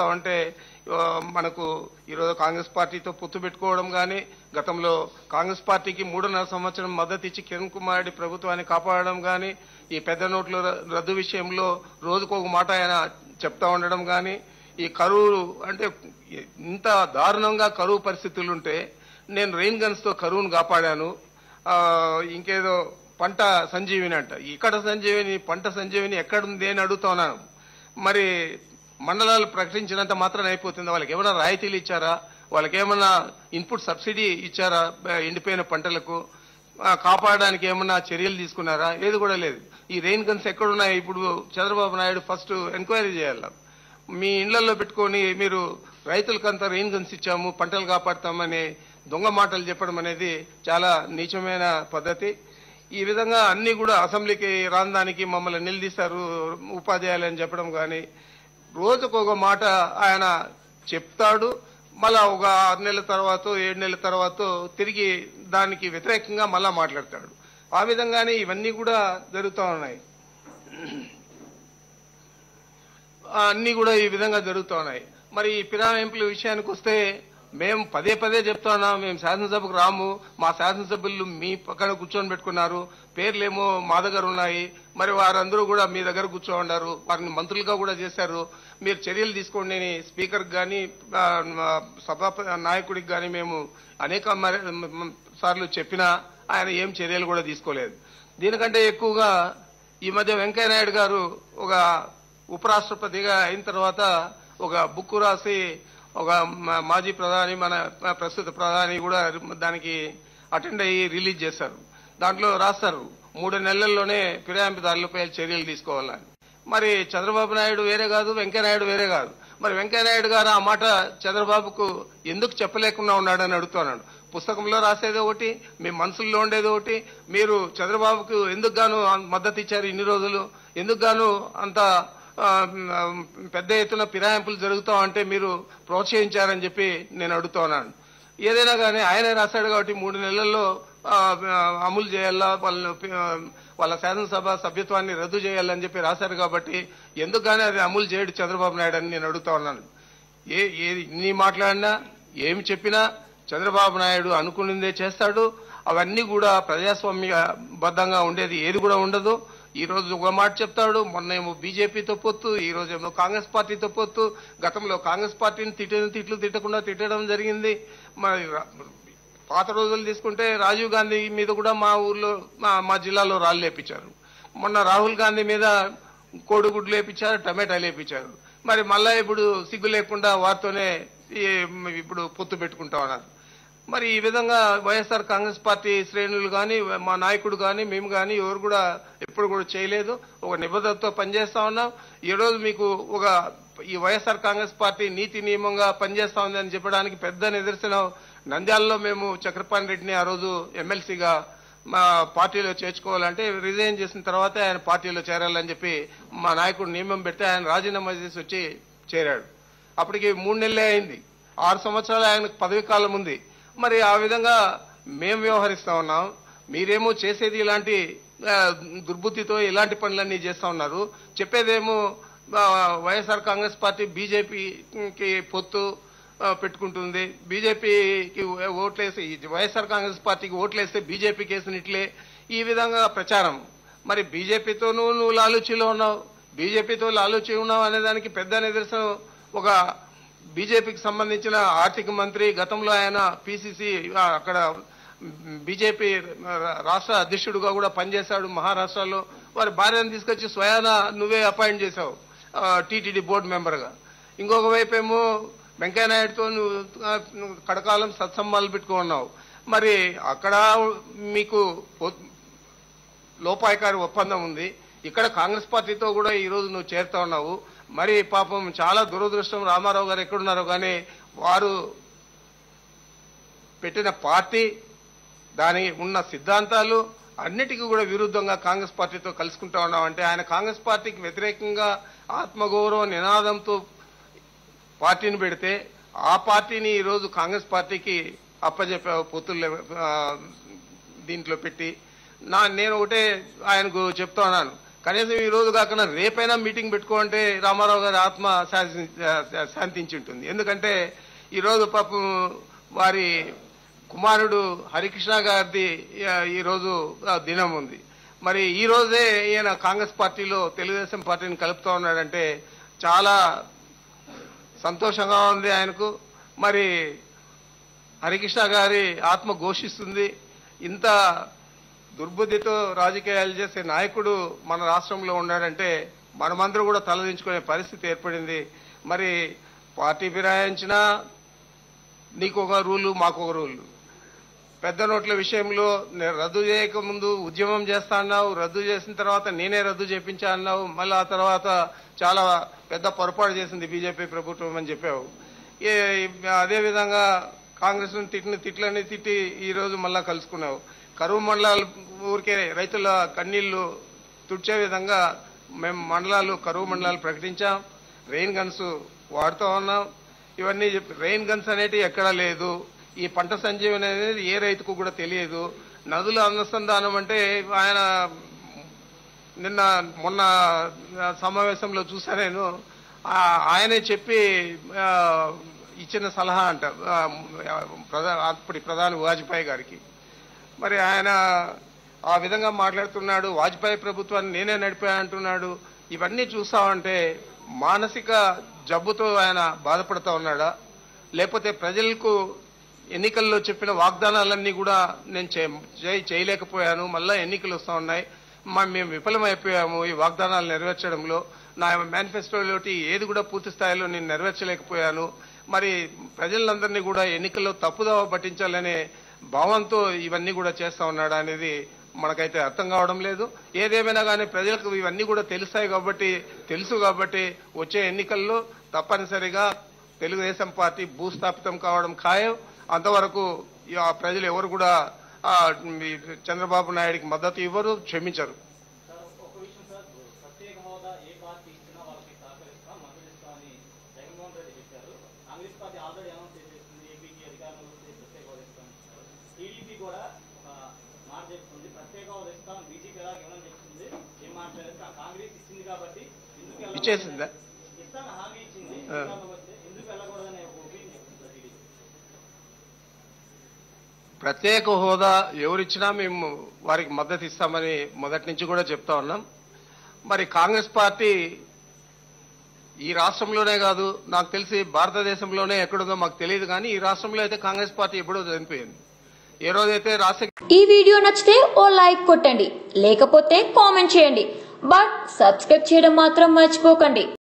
చూస్తా ఉంటే ఆ, మనకు ఈరోజు కాంగ్రెస్ పార్టీతో పొత్తు పెట్టుకోవడం కానీ గతంలో కాంగ్రెస్ పార్టీకి మూడున్నర సంవత్సరం మద్దతు ఇచ్చి కిరణ్ కుమార్ రెడ్డి ప్రభుత్వాన్ని కాపాడడం కానీ ఈ పెద్ద నోట్ల ర- రద్దు విషయంలో రోజుకు ఒక మాట ఆయన చెప్తా ఉండడం కానీ ఈ కరువు అంటే ఇంత దారుణంగా కరువు పరిస్థితులు ఉంటే నేను రెయిన్ గన్స్ తో కరువును కాపాడాను ఆ, ఇంకేదో పంట సంజీవిని అంట ఇక్కడ సంజీవిని పంట సంజీవిని ఎక్కడుంది అని అడుగుతున్నాను మరి మండలాలు ప్రకటించినంత మాత్రం అయిపోతుంది వాళ్ళకి ఏమైనా రాయితీలు ఇచ్చారా వాళ్ళకి ఏమైనా ఇన్పుట్ సబ్సిడీ ఇచ్చారా ఆ, ఎండిపోయిన పంటలకు ఆ, కాపాడడానికి ఏమన్నా చర్యలు తీసుకున్నారా ఏది కూడా లేదు ఈ రెయిన్ గన్స్ ఎక్కడున్నాయి ఇప్పుడు చంద్రబాబు నాయుడు ఫస్ట్ ఎంక్వైరీ చేయాలి మీ ఇళ్లలో పెట్టుకొని మీరు రైతులకంతా రెయిన్ గన్స్ ఇచ్చాము పంటలు కాపాడతామని దొంగ మాటలు చెప్పడం అనేది చాలా నీచమైన పద్ధతి ఈ విధంగా అన్ని కూడా అసెంబ్లీకి రాందానికి మమ్మల్ని నిలదీశారు ఉపాధ్యాయులు అని చెప్పడం కానీ రోజుకు ఒక మాట ఆయన చెప్తాడు మళ్ళా ఒక ఆరు నెలల తర్వాత ఏడు నెలల తర్వాత తిరిగి దానికి వ్యతిరేకంగా మళ్ళా మాట్లాడతాడు ఆ విధంగానే ఇవన్నీ కూడా జరుగుతూ ఉన్నాయి ఆ, అన్ని కూడా ఈ విధంగా జరుగుతూ ఉన్నాయి మరి ఈ ఫిరాయింపుల విషయానికి వస్తే మేము పదే పదే చెప్తున్నాం మేము శాసనసభకు రాము మా శాసనసభ్యులు మీ పక్కన కూర్చొని పెట్టుకున్నారు పేర్లేమో మా దగ్గర ఉన్నాయి మరి వారందరూ కూడా మీ దగ్గర కూర్చోన్నారు వారిని మంత్రులుగా కూడా చేశారు మీరు చర్యలు తీసుకోండి అని స్పీకర్ గాని ఆ, సభా నాయకుడికి గాని మేము అనేక మరి- మ- సార్లు చెప్పినా ఆయన ఏం చర్యలు కూడా తీసుకోలేదు దీనికంటే ఎక్కువగా ఈ మధ్య వెంకయ్య నాయుడు గారు ఒక ఉపరాష్ట్రపతిగా అయిన తర్వాత ఒక బుక్ రాసి ఒక మా- మాజీ ప్రధాని మన ప్రస్తుత ప్రధాని కూడా దానికి అటెండ్ అయ్యి రిలీజ్ చేశారు దాంట్లో రాస్తారు మూడు నెలల్లోనే ఫిరాయింపుదారులపై చర్యలు తీసుకోవాలని మరి చంద్రబాబు నాయుడు వేరే కాదు వెంకయ్య నాయుడు వేరే కాదు మరి వెంకయ్య నాయుడు గారు ఆ మాట చంద్రబాబుకు ఎందుకు చెప్పలేకుండా ఉన్నాడని అడుగుతున్నాడు పుస్తకంలో రాసేది ఒకటి మీ మనసుల్లో ఉండేది ఒకటి మీరు చంద్రబాబుకు ఎందుకు గాను మద్దతు ఇచ్చారు ఇన్ని రోజులు ఎందుకు గాను అంత ఆ, పెద్ద ఎత్తున ఫిరాయింపులు జరుగుతా అంటే మీరు ప్రోత్సహించారని చెప్పి నేను అడుగుతున్నాను ఏదైనా కానీ ఆయనే రాశాడు కాబట్టి మూడు నెలల్లో ఆ, అమలు చేయాలా వాళ్ళ వాళ్ళ శాసనసభ సభ్యత్వాన్ని రద్దు చేయాలని చెప్పి రాశారు కాబట్టి ఎందుకు కానీ అది అమలు చేయడు చంద్రబాబు నాయుడు అని నేను అడుగుతా ఉన్నాను ఏ ఏది ఇన్ని మాట్లాడినా ఏమి చెప్పినా చంద్రబాబు నాయుడు అనుకున్నదే చేస్తాడు అవన్నీ కూడా ప్రజాస్వామ్య బద్ధంగా ఉండేది ఏది కూడా ఉండదు ఈ రోజు ఒక మాట చెప్తాడు మొన్న ఏమో బీజేపీతో పొత్తు ఈ రోజు ఏమో కాంగ్రెస్ పార్టీతో పొత్తు గతంలో కాంగ్రెస్ పార్టీని తిట్టిన తిట్లు తిట్టకుండా తిట్టడం జరిగింది మరి రా- పాత రోజులు తీసుకుంటే రాజీవ్ గాంధీ మీద కూడా మా ఊర్లో మా మా జిల్లాలో రాళ్ళు లేపించారు మొన్న రాహుల్ గాంధీ మీద కోడిగుడ్లు లేపించారు టమాటాలు లేపించారు మరి మళ్ళా ఇప్పుడు సిగ్గు లేకుండా వారితోనే ఈ ఇప్పుడు పొత్తు పెట్టుకుంటా ఉన్నారు మరి ఈ విధంగా వైఎస్ఆర్ కాంగ్రెస్ పార్టీ శ్రేణులు కానీ మా నాయకుడు కానీ మేము కానీ ఎవరు కూడా ఎప్పుడు కూడా చేయలేదు ఒక నిబద్ధతతో పనిచేస్తా ఉన్నాం ఈ రోజు మీకు ఒక ఈ వైఎస్ఆర్ కాంగ్రెస్ పార్టీ నీతి నియమంగా పనిచేస్తా ఉందని చెప్పడానికి పెద్ద నిదర్శనం నంద్యాలలో మేము చక్రపాణి రెడ్డిని ఆ రోజు ఎమ్మెల్సీగా మా పార్టీలో చేర్చుకోవాలంటే రిజైన్ చేసిన తర్వాత ఆయన పార్టీలో చేరాలని చెప్పి మా నాయకుడు నియమం పెడితే ఆయన రాజీనామా చేసి వచ్చి చేరాడు అప్పటికి మూడు నెలలే అయింది ఆరు సంవత్సరాలు ఆయనకు పదవి కాలం ఉంది మరి ఆ విధంగా మేము వ్యవహరిస్తా ఉన్నాం మీరేమో చేసేది ఇలాంటి ఆ, దుర్బుద్ధితో ఇలాంటి పనులన్నీ చేస్తా ఉన్నారు చెప్పేదేమో ఆ, వైఎస్ఆర్ కాంగ్రెస్ పార్టీ బీజేపీకి పొత్తు ఆ, పెట్టుకుంటుంది బీజేపీకి ఓట్లేసి వైఎస్ఆర్ కాంగ్రెస్ పార్టీకి ఓట్లేస్తే బీజేపీకి వేసినట్లే ఈ విధంగా ప్రచారం మరి బీజేపీతోనూ నువ్వు లాలూచీలో ఉన్నావు బీజేపీతో లాలూచీ ఉన్నావు అనే దానికి పెద్ద నిదర్శనం ఒక బీజేపీకి సంబంధించిన ఆర్థిక మంత్రి గతంలో ఆయన పిసిసి అక్కడ బీజేపీ రాష్ట్ర అధ్యక్షుడిగా కూడా పనిచేశాడు మహారాష్ట్రలో వారి భార్యను తీసుకొచ్చి స్వయాన నువ్వే అపాయింట్ చేశావు టీటీడీ బోర్డు మెంబర్గా ఇంకొక వైపు ఏమో వెంకయ్యనాయుడుతో నువ్వు ఆ, నువ్వు కడకాలం సత్సంబాలు పెట్టుకున్నావు మరి అక్కడ మీకు ఒ- లోపాయకారి ఒప్పందం ఉంది ఇక్కడ కాంగ్రెస్ పార్టీతో కూడా ఈ రోజు నువ్వు చేరుతా ఉన్నావు మరి పాపం చాలా దురదృష్టం రామారావు గారు ఎక్కడున్నారో కానీ వారు పెట్టిన పార్టీ దాని ఉన్న సిద్ధాంతాలు అన్నిటికీ కూడా విరుద్ధంగా కాంగ్రెస్ పార్టీతో కలుసుకుంటా ఉన్నామంటే ఆయన కాంగ్రెస్ పార్టీకి వ్యతిరేకంగా ఆత్మగౌరవ నినాదంతో పార్టీని పెడితే ఆ పార్టీని ఈ రోజు కాంగ్రెస్ పార్టీకి అప్పచెప్పావు పొత్తులు దీంట్లో పెట్టి నా నేను ఒకటే ఆయనకు చెప్తా ఉన్నాను కనీసం ఈ రోజు కాకుండా రేపైనా మీటింగ్ పెట్టుకోమంటే రామారావు గారి ఆత్మ శాంతి- శాంతించి ఉంటుంది ఎందుకంటే ఈ రోజు పాపం వారి కుమారుడు హరికృష్ణ గారిది ఆ, ఈ రోజు ఆ, దినం ఉంది మరి ఈ రోజే ఈయన కాంగ్రెస్ పార్టీలో తెలుగుదేశం పార్టీని కలుపుతా ఉన్నాడంటే చాలా సంతోషంగా ఉంది ఆయనకు మరి హరికృష్ణ గారి ఆత్మ ఘోషిస్తుంది ఇంత దుర్బుద్ధితో రాజకీయాలు చేసే నాయకుడు మన రాష్ట్రంలో ఉన్నాడంటే మనమందరూ కూడా తలదించుకునే పరిస్థితి ఏర్పడింది మరి పార్టీ ఫిరాయించినా నీకు ఒక రూలు మాకు ఒక రూలు పెద్ద నోట్ల విషయంలో నేను రద్దు చేయక ముందు ఉద్యమం చేస్తా అన్నావు రద్దు చేసిన తర్వాత నేనే రద్దు చేపించా అన్నావు మళ్ళీ ఆ తర్వాత చాలా పెద్ద పొరపాటు చేసింది బీజేపీ ప్రభుత్వం అని చెప్పావు ఏ- అదే విధంగా కాంగ్రెస్ తిట్టిన తిట్లని తిట్టి ఈ రోజు మళ్ళా కలుసుకున్నావు కరువు మండలాలు ఊరికే రైతుల కన్నీళ్లు తుడిచే విధంగా మేము మండలాలు కరువు మండలాలు ప్రకటించాం రెయిన్ గన్స్ వాడుతూ ఉన్నాం ఇవన్నీ చెప్పి రెయిన్ గన్స్ అనేటివి ఎక్కడా లేదు ఈ పంట సంజీవని అనేది ఏ రైతుకు కూడా తెలియదు నదుల అనుసంధానం అంటే ఆయన నిన్న మొన్న సమావేశంలో చూసా నేను ఆ, ఆయనే చెప్పి ఆ, ఇచ్చిన సలహా అంట ఆ, ప్రధా అప్పటి ప్రధాని వాజ్పేయి గారికి మరి ఆయన ఆ విధంగా మాట్లాడుతున్నాడు వాజ్పేయి ప్రభుత్వాన్ని నేనే నడిపా అంటున్నాడు ఇవన్నీ చూసామంటే మానసిక జబ్బుతో ఆయన బాధపడుతూ ఉన్నాడా లేకపోతే ప్రజలకు ఎన్నికల్లో చెప్పిన వాగ్దానాలన్నీ కూడా నేను చే- చేయ- చేయలేకపోయాను మళ్ళా ఎన్నికలు వస్తా ఉన్నాయి మా మేము విఫలమైపోయాము ఈ వాగ్దానాలు నెరవేర్చడంలో నా మేనిఫెస్టోలోటి ఏది కూడా పూర్తి స్థాయిలో నేను నెరవేర్చలేకపోయాను మరి ప్రజలందరినీ కూడా ఎన్నికల్లో తప్పుదోవ పట్టించాలనే భావంతో ఇవన్నీ కూడా చేస్తా ఉన్నాడా అనేది మనకైతే అర్థం కావడం లేదు ఏదేమైనా కానీ ప్రజలకు ఇవన్నీ కూడా తెలుస్తాయి కాబట్టి తెలుసు కాబట్టి వచ్చే ఎన్నికల్లో తప్పనిసరిగా తెలుగుదేశం పార్టీ భూస్థాపితం కావడం ఖాయం అంతవరకు ఈ ఆ ప్రజలు ఎవరు కూడా ఆ, ఈ చంద్రబాబు నాయుడికి మద్దతు ఇవ్వరు క్షమించరు సార్ ఒక విషయం సార్ ప్రత్యేక హోదా ఏ పార్టీ ఇచ్చినా వాళ్ళకి సహకరిస్తాం మద్దతు ఇస్తాం అని జగన్మోహన్ రెడ్డి చెప్పారు కాంగ్రెస్ పార్టీ ఆల్రెడీ అనౌన్స్ చేసేస్తుంది ఏపీకి అధికారంలో వస్తే ప్రత్యేక హోదా ఇస్తాం టీడీపీ కూడా ఒక మాట చెప్తుంది ప్రత్యేక హోదా ఇస్తాం బీజేపీ ఎలా ఇవ్వని చెప్తుంది ఏం మాట్లాడలేదు ఆ కాంగ్రెస్ ఇచ్చింది కాబట్టి ఎందుకు వెళ్ళకూడదని- ఇచ్చేసిందా? ఇస్తాను హామీ ఇచ్చింది ఆ. అధికారంలోకి వస్తే ఎందుకు వెళ్ళకూడదనే ఒక ఒపీనియన్ చెప్తుంది సార్ టీడీపీ ప్రత్యేక హోదా ఎవరిచ్చినా మేము వారికి మద్దతు ఇస్తామని మొదటి నుంచి కూడా చెప్తా ఉన్నాం మరి కాంగ్రెస్ పార్టీ ఈ రాష్ట్రంలోనే కాదు నాకు తెలిసి భారతదేశంలోనే ఎక్కడుందో మాకు తెలియదు కానీ ఈ రాష్ట్రంలో అయితే కాంగ్రెస్ పార్టీ ఎప్పుడో చనిపోయింది ఏ రోజైతే రాజశేఖర ఈ వీడియో నచ్చితే ఓ లైక్ కొట్టండి లేకపోతే కామెంట్ చేయండి బట్ సబ్స్క్రైబ్ చేయడం మాత్రం మర్చిపోకండి